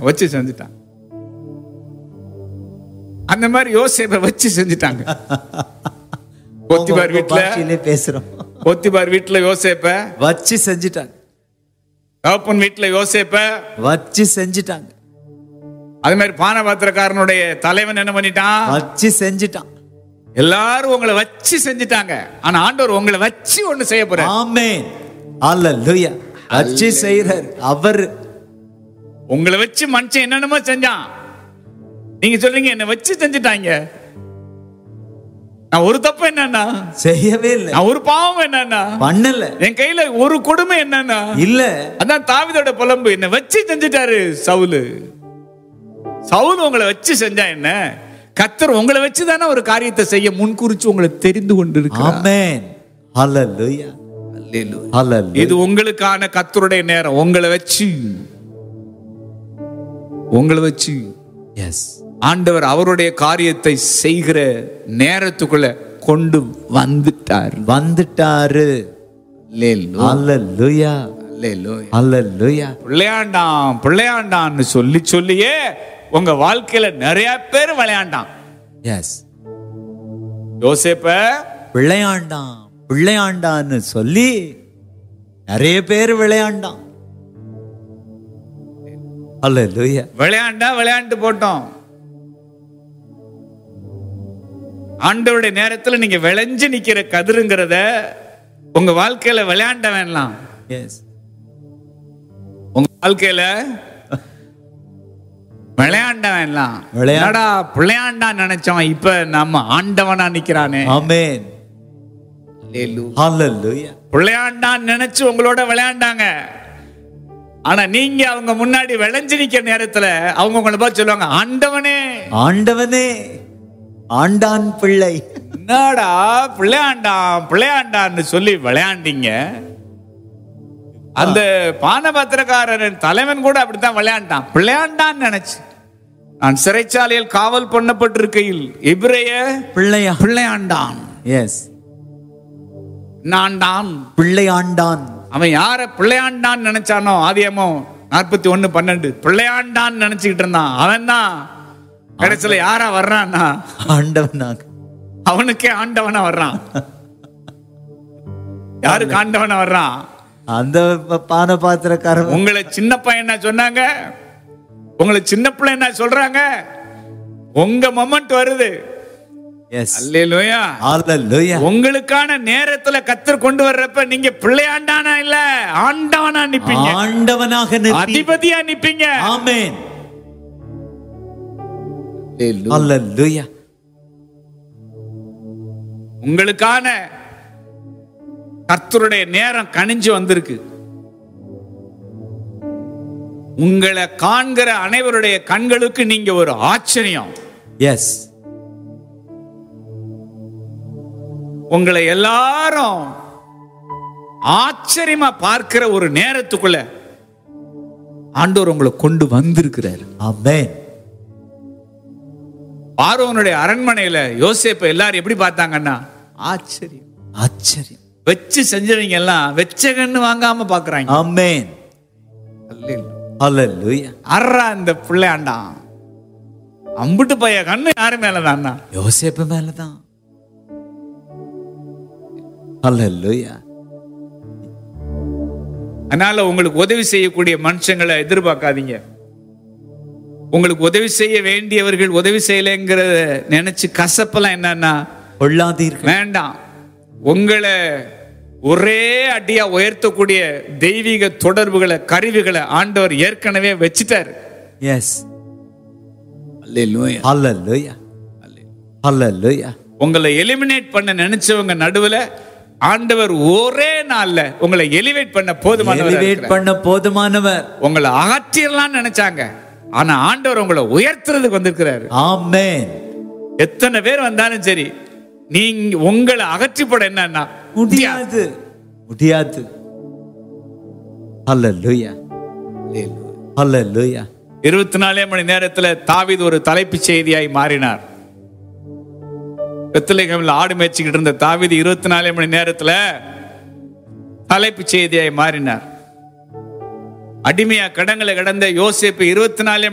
வச்சு செஞ்சுட்டாங்க அந்த மாதிரி யோசேப்பை வச்சு செஞ்சுட்டாங்க பொத்திபார் உங்க வீட்டுல பாஷையிலே பேசுறோம் பொத்திபார் வீட்டுல யோசேப்ப வச்சு செஞ்சுட்டாங்க தகப்பன் வீட்டுல யோசேப்ப வச்சு செஞ்சுட்டாங்க அது மாதிரி பானபாத்திரக்காரனுடைய தலைவன் என்ன பண்ணிட்டான் வச்சு செஞ்சுட்டான் எல்லாரும் உங்களை வச்சு செஞ்சுட்டாங்க ஆனா ஆண்டவர் உங்களை வச்சு ஒண்ணு செய்ய போறாரு ஆமென் அல்லேலூயா வச்சு செய்யறார் அவர் உங்களை வச்சு மனுஷன் என்னென்னமோ செஞ்சான் நீங்க சொல்றீங்க என்ன வச்சு செஞ்சுட்டாங்க நான் ஒரு தப்பு என்னன்னா செய்யவே இல்லை நான் ஒரு பாவம் என்னன்னா பண்ணல என் கையில ஒரு கொடுமை என்னன்னா இல்ல அதான் தாவிதோட புலம்பு என்ன வச்சு செஞ்சுட்டாரு சவுலு சவுல் உங்களை வச்சு செஞ்சா என்ன கத்தர் உங்களை வச்சு தானே ஒரு காரியத்தை செய்ய முன்குறிச்சு உங்களை தெரிந்து கொண்டு ஆமென் அல்லேலூயா அல்லேலூயா இது உங்களுக்கான கத்தருடைய நேரம் உங்களை வச்சு உங்களை வச்சு எஸ் ஆண்டவர் அவருடைய காரியத்தை செய்கிற நேரத்துக்குள்ள கொண்டு வந்துட்டார் வந்துட்டாரு அல்லேலூயா. அல்லேலூயா அல்லேலூயா. அல்லேலூயா பிள்ளையாண்டான் பிள்ளையாண்டான்னு சொல்லி சொல்லியே உங்க வாழ்க்கையில நிறைய பேர் விளையாண்டான் எஸ் யோசேப்ப விளையாண்டான் விளையாண்டான்னு சொல்லி நிறைய பேர் விளையாண்டான் அல்லேலூயா விளையாண்டா விளையாண்டு போட்டோம் ஆண்டவருடைய நேரத்துல நீங்க விளைஞ்சு நிக்கிற கதிருங்கிறத உங்க வாழ்க்கையில விளையாண்ட வேணலாம் எஸ் உங்க வாழ்க்கையில விளையாண்ட வேணலாம் விளையா- என்னடா பிள்ளையாண்டா நினைச்சோம் இப்ப நம்ம ஆண்டவனா நிக்கிறானே ஆமென் அல்லேலூயா பிள்ளையாண்டான்னு நினைச்சு உங்களோட விளையாண்டாங்க ஆனா நீங்க அவங்க முன்னாடி விளைஞ்சு நிக்கிற நேரத்துல அவங்க உங்களை பார்த்து சொல்லுவாங்க ஆண்டவனே ஆண்டவனே ஆண்டான் பிள்ளை என்னடா பிள்ளையாண்டான் பிள்ளையாண்டான்னு சொல்லி விளையாண்டீங்க அந்த பானபத்திரக்காரன் தலைவன் கூட அப்படித்தான் விளையாண்டான் பிள்ளையாண்டான்னு நினைச்சு நான் சிறைச்சாலையில் காவல் பண்ணப்பட்டிருக்கையில் இப்ரைய பிள்ளையா பிள்ளையாண்டான் எஸ் நான்டான் பிள்ளை ஆண்டான் அவன் யார பிள்ளையாண்டான்னு நினைச்சானோ ஆதியமோ நாற்பத்தி ஒண்ணு பன்னெண்டு பிள்ளையாண்டான்னு நினைச்சுக்கிட்டு இருந்தான் அவன் தான் கடைசியில யாரா வர்றான்னா ஆண்டவனாக அவனுக்கே ஆண்டவனா வர்றான் யாருக்கு ஆண்டவனா வர்றான் அந்த ப- பான பாத்திரக்காரன் உங்களை சின்ன பையன் என்ன சொன்னாங்க உங்களை சின்ன பிள்ளை என்ன சொல்றாங்க உங்க மொமெண்ட் வருது எஸ் அல்லேலூயா அல்லேலூயா உங்களுக்கான நேரத்துல கத்தர் கொண்டு வர்றப்ப நீங்க பிள்ளையாண்டானா இல்ல ஆண்டவனா நிப்பீங்க ஆண்டவனாக நிற்பி அதிபதியா நிப்பீங்க ஆமென் அல்லேலூயா உங்களுக்கான கர்த்தருடைய நேரம் கனிஞ்சு வந்திருக்கு உங்களை காண்கிற அனைவருடைய கண்களுக்கு நீங்க ஒரு ஆச்சரியம் எஸ் உங்களை எல்லாரும் ஆச்சரியமா பார்க்கிற ஒரு நேரத்துக்குள்ள ஆண்டவர் உங்களை கொண்டு வந்திருக்கிறார் ஆமென் பார்வனுடைய அரண்மனையில யோசேப்பை எல்லாரும் எப்படி பார்த்தாங்கன்னா ஆச்சரியம் ஆச்சரியம் வச்சு செஞ்சவங்க எல்லாம் வெச்ச கண்ணு வாங்காம பாக்குறாங்க ஆமென் அல்லேலூயா அறா இந்த பிள்ளையாண்டான் அம்புட்டு பைய கண்ணு யாரு மேலதான்னா யோசேப்பு மேலதான் அல்லேலூயா அதனால உங்களுக்கு உதவி செய்யக்கூடிய மனுஷங்களை எதிர்பார்க்காதீங்க உங்களுக்கு உதவி செய்ய வேண்டியவர்கள் உதவி செய்யலைங்கிறத நினைச்சு கசப்பெல்லாம் என்னன்னா கொள்ளாதீர்கள் வேண்டாம் உங்களை ஒரே அடியா உயர்த்தக்கூடிய தெய்வீக தொடர்புகளை கருவிகளை ஆண்டவர் ஏற்கனவே வச்சுட்டார் எஸ் அல்லேலூயா அல்லேலூயா உங்களை எலிமினேட் பண்ண நினைச்சவங்க நடுவுல ஆண்டவர் ஒரே நாள்ல உங்களை எலிவேட் பண்ண போதுமானவர் எலிவேட் பண்ண போதுமானவர் உங்களை அகற்றிடலாம்னு நினைச்சாங்க ஆனா ஆண்டவர் உங்களை உயர்த்துறதுக்கு வந்திருக்கிறாரு ஆமென் எத்தனை பேர் வந்தாலும் சரி நீங்க உங்களை அகற்றி போட என்னன்னா முடியாது முடியாது அல்லேலூயா அல்லேலூயா இருபத்தி நாலே மணி நேரத்துல தாவீது ஒரு தலைப்புச் செய்தியாய் மாறினார் பெத்தலேகம்ல ஆடு மேய்ச்சிக்கிட்டு இருந்த தாவீது இருபத்தி நாலே மணி நேரத்துல தலைப்புச் செய்தியாய் மாறினார் அடிமையா கடங்களை கடந்த யோசேப்பு இருபத்தி நாலே